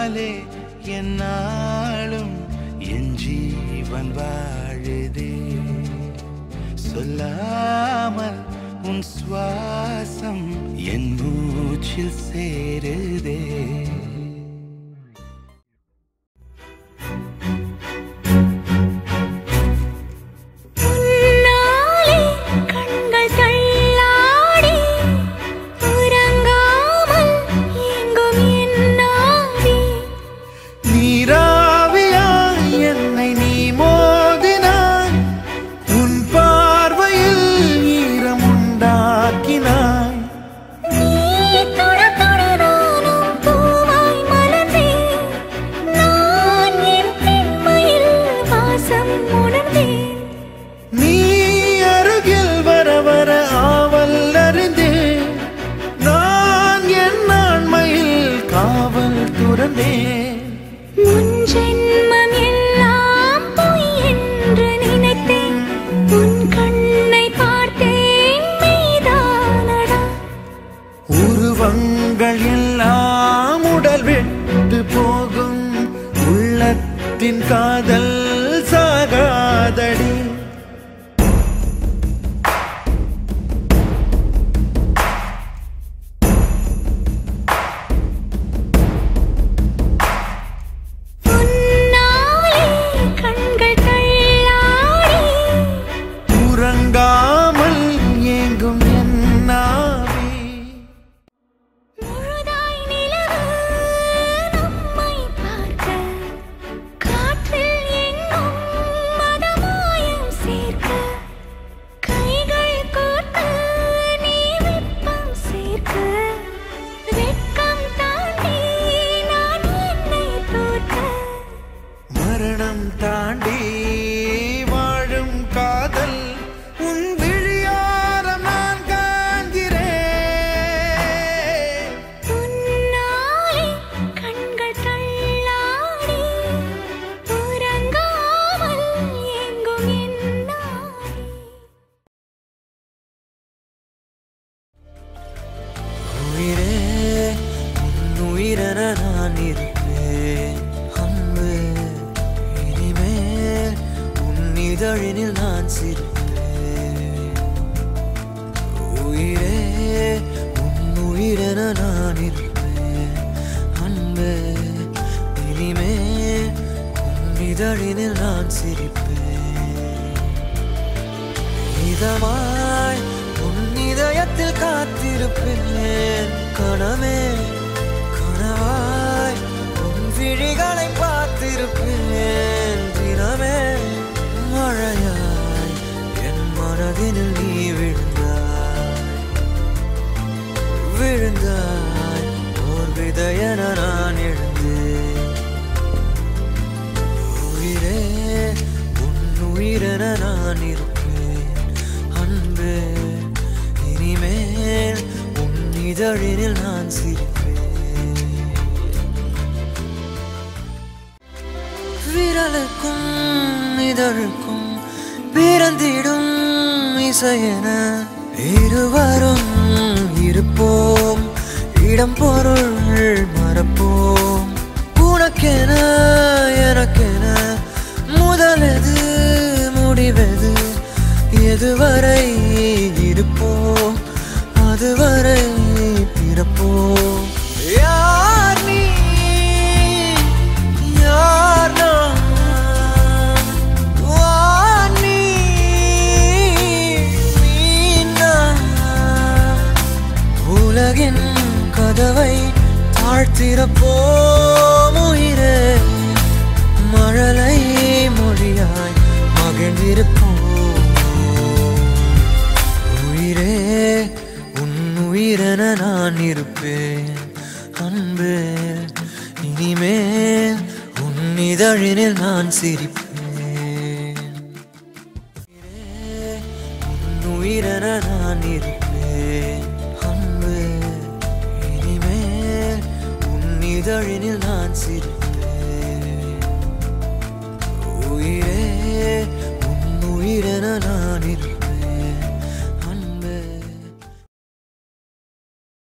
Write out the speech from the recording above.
உன்னாலே என்னாலும் என் ஜீவன் வாழுதே சொல்லாமல் உன் சுவாசம் என் மூச்சில் சேருதே உன்னாலே கண்கள் தள்ளாடி உறங்காமல் எங்கும் என்னாடி நீராவியாய் என்னை நீ மோதினாய் உன் பார்வையில் ஈரம் உண்டாக்கினாய் நீ தொட தொட நானும் பூவாய் மலர்ந்தேன் நான் என் பெண்மையில் வாசம் உணர்ந்தேன் நீ அருகில் வர வர ஆவல் அறிந்தேன் நான் என் ஆண்மையில் காவல் துறந்தேன் முன் ஜென்மம் எல்லாம் பொய் என்று நினைத்தேன் உன் கண்ணை பார்த்தேன் மெய்தானடா உருவங்கள் எல்லாம் உடல் விட்டு போகும் உள்ளத்தின் காதல் சாகாதடி உன்னாலே கண்கள் தள்ளாடி உறங்காமல் ஏங்கும் என்னாவே முழுதாய் நிலவு நம்மை பார்க்க காற்றில் எங்கும் மதமாயம் சேர்க்க கைகள் கோர்த்து நீ வெப்பம் சேர்க்க வெட்கம் தாண்டி நான் என்னை தோற்க மரணம் தாண்டி வாழும் காதல் உன் விழியாரம் நான் காண்கிறேன் உன்னாலே கண்கள் தள்ளாடி உறங்காமல் எங்கும் என்னாடி உயிரே உன் உயிரென நான் இருப்பேன் அன்பு இனிமேல் உன் இதழினில் நான் சிரிப்பேன் உயிரே உன் உயிரென நான் இருப்பேன் அன்பு இனிமேல் உன் இதழினில் நான் சிரிப்பேன் இதமாய் உன் இதயத்தில் காத்திருப்பேன் கனவே கனவாய் உன் விழிகளை பார்த்திருப்பேன் தினமே மழையாய் என் மனதினில் நீ விழுந்தாய் விழுந்தாய் ஓர் விதையென நான் எழுந்தேன் உயிரே உன் உயிரென நான் இருப்பேன் அன்பு இனிமேல் உன் இதழினில் நான் சிரிப்பேன் விரலுக்கும் இதழுக்கும் பிறந்திடும் இசையென இருவரும் இருப்போம் இடம் பொருள் மறப்போம் உனக்கென எனக்கென முதலெது முடிவெது எதுவரை இருப்போம் அதுவரை பிறப்போம் யார் நீ யார் நான் வா நீ நீ நான் உலகின் கதவை தாழ்த்திறப்போம் உயிரே மழலை மொழியாய் மகிழ்ந்திருப்போம் உயிரே உன் உயிரென நான் இருப்பேன் அன்பு இனிமேல் உன் இதழினில் நான் சிரிப்பேன் உயிரே, உன் உயிரென நான் இருப்பேன் அன்பு இனிமேல் உன் இதழினில் நான் சிரிப்பேன்